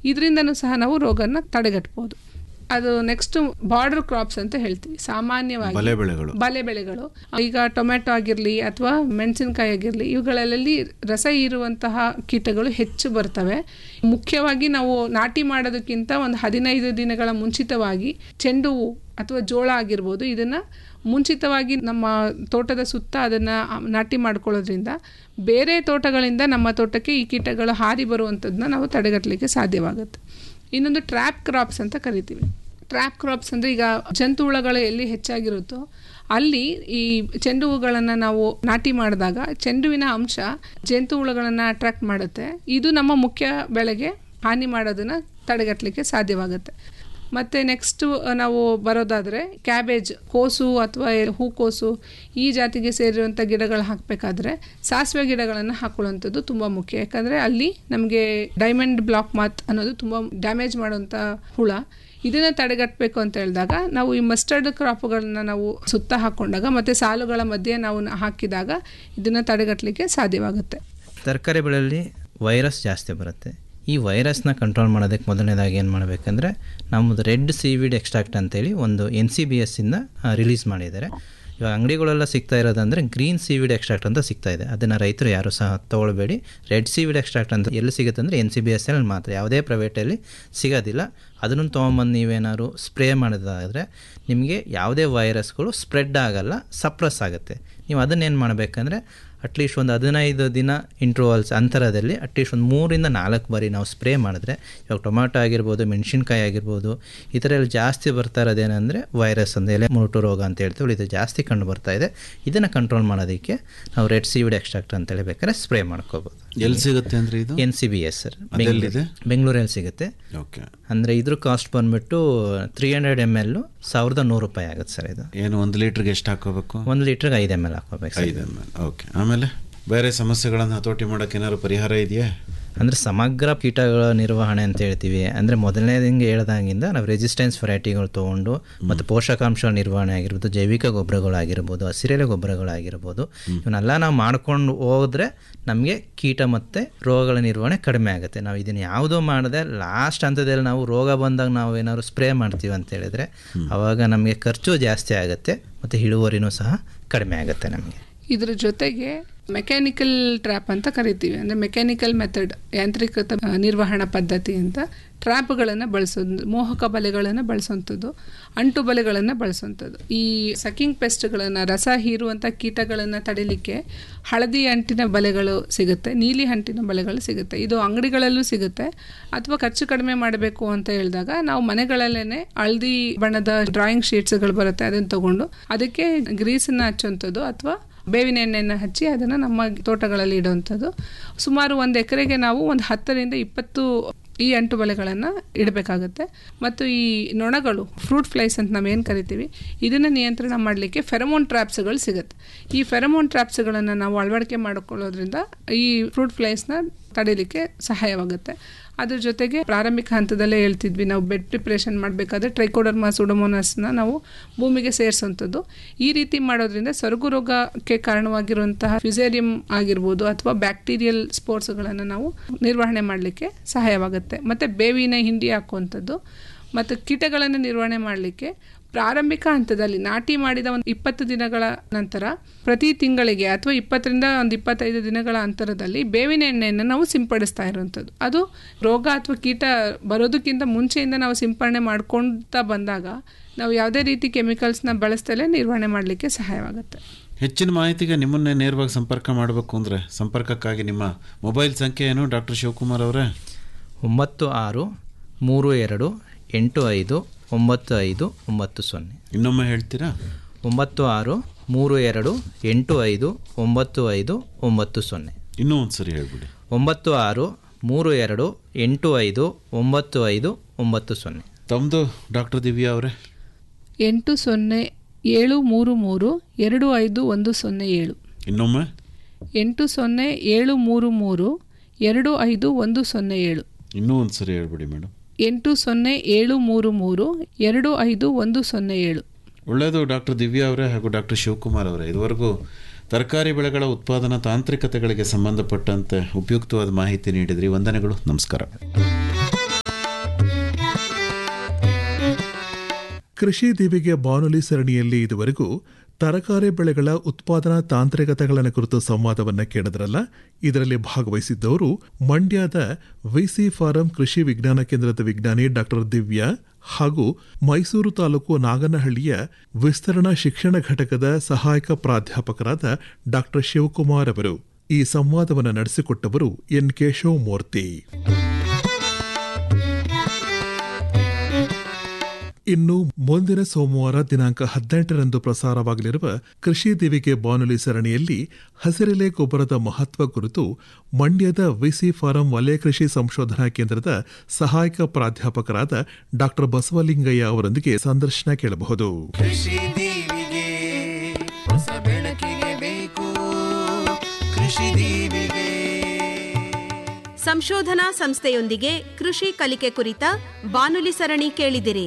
ಇದರಿಂದನೂ ಸಹ ನಾವು ರೋಗನ ತಡೆಗಟ್ಬೋದು ಅದು ನೆಕ್ಸ್ಟ್ ಬಾರ್ಡರ್ ಕ್ರಾಪ್ಸ್ ಅಂತ ಹೇಳ್ತೀವಿ ಸಾಮಾನ್ಯವಾಗಿ ಬಲೆ ಬೆಳೆಗಳು ಬಲೆ ಬೆಳೆಗಳು ಈಗ ಟೊಮೆಟೊ ಆಗಿರಲಿ ಅಥವಾ ಮೆಣಸಿನಕಾಯಿ ಆಗಿರಲಿ ಇವುಗಳಲ್ಲಿ ರಸ ಹೀರುವಂತಹ ಕೀಟಗಳು ಹೆಚ್ಚು ಬರ್ತವೆ ಮುಖ್ಯವಾಗಿ ನಾವು ನಾಟಿ ಮಾಡೋದಕ್ಕಿಂತ ಒಂದು ಹದಿನೈದು ದಿನಗಳ ಮುಂಚಿತವಾಗಿ ಚೆಂಡು ಹೂ ಅಥವಾ ಜೋಳ ಆಗಿರ್ಬೋದು ಇದನ್ನು ಮುಂಚಿತವಾಗಿ ನಮ್ಮ ತೋಟದ ಸುತ್ತ ಅದನ್ನು ನಾಟಿ ಮಾಡ್ಕೊಳ್ಳೋದ್ರಿಂದ ಬೇರೆ ತೋಟಗಳಿಂದ ನಮ್ಮ ತೋಟಕ್ಕೆ ಈ ಕೀಟಗಳು ಹಾರಿ ಬರುವಂಥದ್ದನ್ನ ನಾವು ತಡೆಗಟ್ಟಲಿಕ್ಕೆ ಸಾಧ್ಯವಾಗುತ್ತೆ ಇನ್ನೊಂದು ಟ್ರ್ಯಾಪ್ ಕ್ರಾಪ್ಸ್ ಅಂತ ಕರಿತೀವಿ ಟ್ರ್ಯಾಪ್ ಕ್ರಾಪ್ಸ್ ಅಂದರೆ ಈಗ ಜಂತು ಹುಳಗಳು ಎಲ್ಲಿ ಹೆಚ್ಚಾಗಿರುತ್ತೋ ಅಲ್ಲಿ ಈ ಚೆಂಡು ಹೂಗಳನ್ನು ನಾವು ನಾಟಿ ಮಾಡಿದಾಗ ಚೆಂಡುವಿನ ಅಂಶ ಜಂತು ಹುಳುಗಳನ್ನು ಅಟ್ರಾಕ್ಟ್ ಮಾಡುತ್ತೆ ಇದು ನಮ್ಮ ಮುಖ್ಯ ಬೆಳೆಗೆ ಹಾನಿ ಮಾಡೋದನ್ನು ತಡೆಗಟ್ಟಲಿಕ್ಕೆ ಸಾಧ್ಯವಾಗುತ್ತೆ ಮತ್ತು ನೆಕ್ಸ್ಟು ನಾವು ಬರೋದಾದರೆ ಕ್ಯಾಬೇಜ್ ಕೋಸು ಅಥವಾ ಹೂಕೋಸು ಈ ಜಾತಿಗೆ ಸೇರಿರುವಂಥ ಗಿಡಗಳು ಹಾಕಬೇಕಾದ್ರೆ ಸಾಸಿವೆ ಗಿಡಗಳನ್ನು ಹಾಕೊಳ್ಳುವಂಥದ್ದು ತುಂಬ ಮುಖ್ಯ ಯಾಕಂದರೆ ಅಲ್ಲಿ ನಮಗೆ ಡೈಮಂಡ್ ಬ್ಲಾಕ್ ಮಾತ್ ಅನ್ನೋದು ತುಂಬ ಡ್ಯಾಮೇಜ್ ಮಾಡುವಂಥ ಹುಳ ಇದನ್ನು ತಡೆಗಟ್ಟಬೇಕು ಅಂತ ಹೇಳಿದಾಗ ನಾವು ಈ ಮಸ್ಟರ್ಡ್ ಕ್ರಾಪ್ಗಳನ್ನ ನಾವು ಸುತ್ತ ಹಾಕೊಂಡಾಗ ಮತ್ತು ಸಾಲುಗಳ ಮಧ್ಯೆ ನಾವು ಹಾಕಿದಾಗ ಇದನ್ನು ತಡೆಗಟ್ಟಲಿಕ್ಕೆ ಸಾಧ್ಯವಾಗುತ್ತೆ ತರಕಾರಿ ಬೆಳೆಯಲ್ಲಿ ವೈರಸ್ ಜಾಸ್ತಿ ಬರುತ್ತೆ ಈ ವೈರಸ್ನ ಕಂಟ್ರೋಲ್ ಮಾಡೋದಕ್ಕೆ ಮೊದಲನೇದಾಗಿ ಏನು ಮಾಡಬೇಕಂದ್ರೆ ನಮ್ಮದು ರೆಡ್ ಸೀವಿಡ್ ಎಕ್ಸ್ಟ್ರಾಕ್ಟ್ ಅಂತೇಳಿ ಒಂದು ಎನ್ ಸಿ ಬಿ ಎಸ್ಸಿಂದ ರಿಲೀಸ್ ಮಾಡಿದ್ದಾರೆ ಇವಾಗ ಅಂಗಡಿಗಳೆಲ್ಲ ಸಿಗ್ತಾ ಇರೋದಂದರೆ ಗ್ರೀನ್ ಸೀವಿಡ್ ಎಕ್ಸ್ಟ್ರಾಕ್ಟ್ ಅಂತ ಸಿಗ್ತಾ ಇದೆ ಅದನ್ನು ರೈತರು ಯಾರು ಸಹ ತೊಗೊಳ್ಬೇಡಿ ರೆಡ್ ಸೀವಿಡ್ ಎಕ್ಸ್ಟ್ರಾಕ್ಟ್ ಅಂತ ಎಲ್ಲಿ ಸಿಗುತ್ತೆ ಅಂದರೆ ಎನ್ ಸಿ ಬಿ ಎಸ್ ಎಲ್ಲಿ ಮಾತ್ರ ಯಾವುದೇ ಪ್ರೈವೇಟಲ್ಲಿ ಸಿಗೋದಿಲ್ಲ ಅದನ್ನು ತೊಗೊಂಬಂದು ನೀವೇನಾದ್ರು ಸ್ಪ್ರೇ ಮಾಡೋದಾದರೆ ನಿಮಗೆ ಯಾವುದೇ ವೈರಸ್ಗಳು ಸ್ಪ್ರೆಡ್ ಆಗಲ್ಲ ಸಪ್ರೆಸ್ ಆಗುತ್ತೆ ನೀವು ಅದನ್ನೇನು ಮಾಡಬೇಕಂದ್ರೆ ಅಟ್ಲೀಸ್ಟ್ ಒಂದು ಹದಿನೈದು ದಿನ ಇಂಟ್ರೋವಲ್ಸ್ ಅಂತರದಲ್ಲಿ ಅಟ್ಲೀಸ್ಟ್ ಒಂದು ಮೂರಿಂದ ನಾಲ್ಕು ಬಾರಿ ನಾವು ಸ್ಪ್ರೇ ಮಾಡಿದ್ರೆ ಇವಾಗ ಟೊಮ್ಯಾಟೊ ಆಗಿರ್ಬೋದು ಮೆಣಸಿನ್ಕಾಯಿ ಆಗಿರ್ಬೋದು ಈ ಥರ ಎಲ್ಲ ಜಾಸ್ತಿ ಬರ್ತಾ ಇರೋದೇನೆಂದರೆ ವೈರಸ್ ಅಂದರೆ ಎಲೆ ಮುರುಟು ರೋಗ ಅಂತ ಹೇಳ್ತೀವಿ ಇದು ಜಾಸ್ತಿ ಕಂಡು ಬರ್ತಾ ಇದೆ ಇದನ್ನು ಕಂಟ್ರೋಲ್ ಮಾಡೋದಕ್ಕೆ ನಾವು ರೆಡ್ ಸೀವಿಡ್ ಎಕ್ಸ್ಟ್ರಾಕ್ಟ್ ಅಂತ ಹೇಳಿ ಬೇಕಾದ್ರೆ ಸ್ಪ್ರೇ ಮಾಡ್ಕೋಬೋದು ಎಲ್ಲಿ ಸಿಗುತ್ತೆ ಅಂದರೆ ಇದು N C B S sir ಅದೆಲ್ಲಿದೆ? ಬೆಂಗಳೂರಲ್ಲಿ ಸಿಗುತ್ತೆ ಓಕೆ ಅಂದರೆ ಇದ್ರ ಕಾಸ್ಟ್ ಬಂದ್ಬಿಟ್ಟು ತ್ರೀ ಹಂಡ್ರೆಡ್ ಎಮ್ ಎಲ್ ಸಾವಿರದ ನೂರು ರೂಪಾಯಿ ಆಗುತ್ತೆ ಸರ್ ಇದು ಏನು ಒಂದು ಲೀಟ್ರಿಗೆ ಎಷ್ಟು ಹಾಕೋಬೇಕು ಒಂದು ಲೀಟ್ರಿಗೆ ಐದು ಎಮ್ ಎಲ್ ಹಾಕೋಬೇಕು ಸರ್ ಐದು ಎಮ್ ಎಲ್ ಓಕೆ ಆಮೇಲೆ ಬೇರೆ ಸಮಸ್ಯೆಗಳನ್ನು ಹತೋಟಿ ಮಾಡೋಕೆ ಏನಾದ್ರು ಪರಿಹಾರ ಇದೆಯಾ ಅಂದರೆ ಸಮಗ್ರ ಕೀಟಗಳ ನಿರ್ವಹಣೆ ಅಂತ ಹೇಳ್ತೀವಿ ಅಂದರೆ ಮೊದಲನೇದಿಂಗೆ ಹೇಳ್ದಾಗಿಂದ ನಾವು ರೆಸಿಸ್ಟೆನ್ಸ್ ವೆರೈಟಿಗಳು ತೊಗೊಂಡು ಮತ್ತು ಪೋಷಕಾಂಶ ನಿರ್ವಹಣೆ ಆಗಿರ್ಬೋದು ಜೈವಿಕ ಗೊಬ್ಬರಗಳಾಗಿರ್ಬೋದು ಹಸಿರೆಲೆ ಗೊಬ್ಬರಗಳಾಗಿರ್ಬೋದು ಇವನ್ನೆಲ್ಲ ನಾವು ಮಾಡ್ಕೊಂಡು ಹೋದ್ರೆ ನಮಗೆ ಕೀಟ ಮತ್ತು ರೋಗಗಳ ನಿರ್ವಹಣೆ ಕಡಿಮೆ ಆಗುತ್ತೆ ನಾವು ಇದನ್ನು ಯಾವುದೂ ಮಾಡದೆ ಲಾಸ್ಟ್ ಹಂತದಲ್ಲಿ ನಾವು ರೋಗ ಬಂದಾಗ ನಾವು ಏನಾದ್ರು ಸ್ಪ್ರೇ ಮಾಡ್ತೀವಿ ಅಂತ ಹೇಳಿದ್ರೆ ಆವಾಗ ನಮಗೆ ಖರ್ಚು ಜಾಸ್ತಿ ಆಗುತ್ತೆ ಮತ್ತು ಇಳುವರಿನೂ ಸಹ ಕಡಿಮೆ ಆಗುತ್ತೆ ನಮಗೆ ಇದ್ರ ಜೊತೆಗೆ ಮೆಕ್ಯಾನಿಕಲ್ ಟ್ರ್ಯಾಪ್ ಅಂತ ಕರಿತೀವಿ ಅಂದರೆ ಮೆಕ್ಯಾನಿಕಲ್ ಮೆಥಡ್ ಯಾಂತ್ರಿಕೃತ ಆ, ನಿರ್ವಹಣಾ ಪದ್ಧತಿ ಅಂತ ಟ್ರ್ಯಾಪ್ಗಳನ್ನು ಬಳಸೋದು ಮೋಹಕ ಬಲೆಗಳನ್ನು ಬಳಸುವಂಥದ್ದು ಅಂಟು ಬಲೆಗಳನ್ನು ಬಳಸುವಂಥದ್ದು ಈ ಸಕಿಂಗ್ ಪೆಸ್ಟ್ಗಳನ್ನು ರಸ ಹೀರುವಂಥ ಕೀಟಗಳನ್ನು ತಡಿಲಿಕ್ಕೆ ಹಳದಿ ಅಂಟಿನ ಬಲೆಗಳು ಸಿಗುತ್ತೆ ನೀಲಿ ಅಂಟಿನ ಬಲೆಗಳು ಸಿಗುತ್ತೆ ಇದು ಅಂಗಡಿಗಳಲ್ಲೂ ಸಿಗುತ್ತೆ ಅಥವಾ ಖರ್ಚು ಕಡಿಮೆ ಮಾಡಬೇಕು ಅಂತ ಹೇಳಿದಾಗ ನಾವು ಮನೆಗಳಲ್ಲೇ ಹಳದಿ ಬಣ್ಣದ ಡ್ರಾಯಿಂಗ್ ಶೀಟ್ಸ್ಗಳು ಬರುತ್ತೆ ಅದನ್ನು ತಗೊಂಡು ಅದಕ್ಕೆ ಗ್ರೀಸನ್ನು ಹಚ್ಚುವಂಥದ್ದು ಅಥವಾ ಬೇವಿನ ಎಣ್ಣೆಯನ್ನು ಹಚ್ಚಿ ಅದನ್ನು ನಮ್ಮ ತೋಟಗಳಲ್ಲಿ ಇಡುವಂಥದ್ದು ಸುಮಾರು ಒಂದು ಎಕರೆಗೆ ನಾವು ಒಂದು ಹತ್ತರಿಂದ ಇಪ್ಪತ್ತು ಈ ಅಂಟು ಬಲೆಗಳನ್ನು ಇಡಬೇಕಾಗುತ್ತೆ ಮತ್ತು ಈ ನೊಣಗಳು ಫ್ರೂಟ್ ಫ್ಲೈಸ್ ಅಂತ ನಾವೇನು ಕರಿತೀವಿ ಇದನ್ನು ನಿಯಂತ್ರಣ ಮಾಡಲಿಕ್ಕೆ ಫೆರಮೋನ್ ಟ್ರ್ಯಾಪ್ಸ್ಗಳು ಸಿಗುತ್ತೆ ಈ ಫೆರಮೋನ್ ಟ್ರ್ಯಾಪ್ಸ್ಗಳನ್ನು ನಾವು ಅಳವಡಿಕೆ ಮಾಡಿಕೊಳ್ಳೋದ್ರಿಂದ ಈ ಫ್ರೂಟ್ ಫ್ಲೈಸ್ನ ತಡೀಲಿಕ್ಕೆ ಸಹಾಯವಾಗುತ್ತೆ ಅದ್ರ ಜೊತೆಗೆ ಪ್ರಾರಂಭಿಕ ಹಂತದಲ್ಲೇ ಹೇಳ್ತಿದ್ವಿ ನಾವು ಬೆಡ್ ಪ್ರಿಪ್ರೇಷನ್ ಮಾಡಬೇಕಾದ್ರೆ ಟ್ರೈಕೋಡರ್ಮಾ ಸುಡಮೋನಸ್ನ ನಾವು ಭೂಮಿಗೆ ಸೇರಿಸುವಂಥದ್ದು ಈ ರೀತಿ ಮಾಡೋದ್ರಿಂದ ಸೊರಗು ರೋಗಕ್ಕೆ ಕಾರಣವಾಗಿರುವಂತಹ ಫಿಸೇರಿಯಂ ಆಗಿರ್ಬೋದು ಅಥವಾ ಬ್ಯಾಕ್ಟೀರಿಯಲ್ ಸ್ಪೋರ್ಟ್ಸ್ಗಳನ್ನು ನಾವು ನಿರ್ವಹಣೆ ಮಾಡಲಿಕ್ಕೆ ಸಹಾಯವಾಗುತ್ತೆ ಮತ್ತು ಬೇವಿನ ಹಿಂಡಿ ಹಾಕುವಂಥದ್ದು ಮತ್ತು ಕೀಟಗಳನ್ನು ನಿರ್ವಹಣೆ ಮಾಡಲಿಕ್ಕೆ ಪ್ರಾರಂಭಿಕ ಹಂತದಲ್ಲಿ ನಾಟಿ ಮಾಡಿದ ಒಂದು ಇಪ್ಪತ್ತು ದಿನಗಳ ನಂತರ ಪ್ರತಿ ತಿಂಗಳಿಗೆ ಅಥವಾ ಇಪ್ಪತ್ತರಿಂದ ಒಂದು ಇಪ್ಪತ್ತೈದು ದಿನಗಳ ಅಂತರದಲ್ಲಿ ಬೇವಿನ ಎಣ್ಣೆಯನ್ನು ನಾವು ಸಿಂಪಡಿಸ್ತಾ ಇರುವಂಥದ್ದು ಅದು ರೋಗ ಅಥವಾ ಕೀಟ ಬರೋದಕ್ಕಿಂತ ಮುಂಚೆಯಿಂದ ನಾವು ಸಿಂಪಡಣೆ ಮಾಡ್ಕೊಳ್ತಾ ಬಂದಾಗ ನಾವು ಯಾವುದೇ ರೀತಿ ಕೆಮಿಕಲ್ಸ್ನ ಬಳಸ್ತಲೇ ನಿರ್ವಹಣೆ ಮಾಡಲಿಕ್ಕೆ ಸಹಾಯವಾಗುತ್ತೆ ಹೆಚ್ಚಿನ ಮಾಹಿತಿಗೆ ನಿಮ್ಮನ್ನೇ ನೇರವಾಗಿ ಸಂಪರ್ಕ ಮಾಡಬೇಕು ಅಂದರೆ ಸಂಪರ್ಕಕ್ಕಾಗಿ ನಿಮ್ಮ ಮೊಬೈಲ್ ಸಂಖ್ಯೆ ಏನು ಡಾಕ್ಟರ್ ಶಿವಕುಮಾರ್ ಅವರೇ ಒಂಬತ್ತು ಆರು ಮೂರು ಎರಡು ಎಂಟು ಐದು ಒಂಬತ್ತು ಐದು ಒಂಬತ್ತು ಸೊನ್ನೆ ಇನ್ನೊಮ್ಮೆ ಹೇಳ್ತೀರಾ ಒಂಬತ್ತು ಆರು ಮೂರು ಎರಡು ಎಂಟು ಐದು ಒಂಬತ್ತು ಐದು ಒಂಬತ್ತು ಸೊನ್ನೆ ಇನ್ನೂ ಒಂದು ಸರಿ ಹೇಳ್ಬಿಡಿ ಒಂಬತ್ತು ಆರು ಮೂರು ಎರಡು ಎಂಟು ಐದು ಒಂಬತ್ತು ಐದು ಒಂಬತ್ತು ಸೊನ್ನೆ ತಮ್ಮದು ಡಾಕ್ಟರ್ ದಿವ್ಯಾ ಅವರೇ ಎಂಟು ಸೊನ್ನೆ ಏಳು ಮೂರು ಮೂರು ಎರಡು ಐದು ಒಂದು ಸೊನ್ನೆ ಏಳು ಇನ್ನೊಮ್ಮೆ ಎಂಟು ಸೊನ್ನೆ ಏಳು ಮೂರು ಮೂರು ಎರಡು ಐದು ಒಂದು ಸೊನ್ನೆ ಏಳು ಇನ್ನೂ ಒಂದು ಸರಿ ಹೇಳ್ಬಿಡಿ ಮೇಡಮ್ ಎಂಟು ಸೊನ್ನೆ ಏಳು ಮೂರು ಮೂರು ಎರಡು ಐದು ಒಂದು ಸೊನ್ನೆ ಏಳು ಒಳ್ಳೆಯದು ಡಾಕ್ಟರ್ ದಿವ್ಯಾ ಅವರೇ ಹಾಗೂ ಡಾಕ್ಟರ್ ಶಿವಕುಮಾರ್ ಅವರೇ ಇದುವರೆಗೂ ತರಕಾರಿ ಬೆಳೆಗಳ ಉತ್ಪಾದನಾ ತಾಂತ್ರಿಕತೆಗಳಿಗೆ ಸಂಬಂಧಪಟ್ಟಂತೆ ಉಪಯುಕ್ತವಾದ ಮಾಹಿತಿ ನೀಡಿದ್ರಿ ವಂದನೆಗಳು ನಮಸ್ಕಾರ ಕೃಷಿ ದೀವಿಗೆ ಬಾನುಲಿ ಸರಣಿಯಲ್ಲಿ ಇದುವರೆಗೂ ತರಕಾರಿ ಬೆಳೆಗಳ ಉತ್ಪಾದನಾ ತಾಂತ್ರಿಕತೆಗಳನ್ನು ಕುರಿತು ಸಂವಾದವನ್ನು ಕೇಳಿದ್ರಲ್ಲ ಇದರಲ್ಲಿ ಭಾಗವಹಿಸಿದ್ದವರು ಮಂಡ್ಯದ ವಿಸಿ ಫಾರಂ ಕೃಷಿ ವಿಜ್ಞಾನ ಕೇಂದ್ರದ ವಿಜ್ಞಾನಿ ಡಾಕ್ಟರ್ ದಿವ್ಯಾ ಹಾಗೂ ಮೈಸೂರು ತಾಲೂಕು ನಾಗನಹಳ್ಳಿಯ ವಿಸ್ತರಣಾ ಶಿಕ್ಷಣ ಘಟಕದ ಸಹಾಯಕ ಪ್ರಾಧ್ಯಾಪಕರಾದ ಡಾಕ್ಟರ್ ಶಿವಕುಮಾರ್ ಅವರು ಈ ಸಂವಾದವನ್ನು ನಡೆಸಿಕೊಟ್ಟವರು ಎನ್ ಕೇಶವಮೂರ್ತಿ ಇನ್ನು ಮುಂದಿನ ಸೋಮವಾರ ದಿನಾಂಕ ಹದಿನೆಂಟರಂದು ಪ್ರಸಾರವಾಗಲಿರುವ ಕೃಷಿ ದಿವಿಗೆ ಬಾನುಲಿ ಸರಣಿಯಲ್ಲಿ ಹಸಿರೆಲೆ ಗೊಬ್ಬರದ ಮಹತ್ವ ಕುರಿತು ಮಂಡ್ಯದ ವಿಸಿ ಫಾರಂ ವಲಯ ಕೃಷಿ ಸಂಶೋಧನಾ ಕೇಂದ್ರದ ಸಹಾಯಕ ಪ್ರಾಧ್ಯಾಪಕರಾದ ಡಾಕ್ಟರ್ ಬಸವಲಿಂಗಯ್ಯ ಅವರೊಂದಿಗೆ ಸಂದರ್ಶನ ಕೇಳಬಹುದು ಕೃಷಿ ದೀವಿಗೆ ಹೊಸ ಬೆಳಕಿಗೆ ಬೇಕು ಕೃಷಿ ದೀವಿಗೆ ಸಂಶೋಧನಾ ಸಂಸ್ಥೆಯೊಂದಿಗೆ ಕೃಷಿ ಕಲಿಕೆ ಕುರಿತ ಬಾನುಲಿ ಸರಣಿ ಕೇಳಿದಿರಿ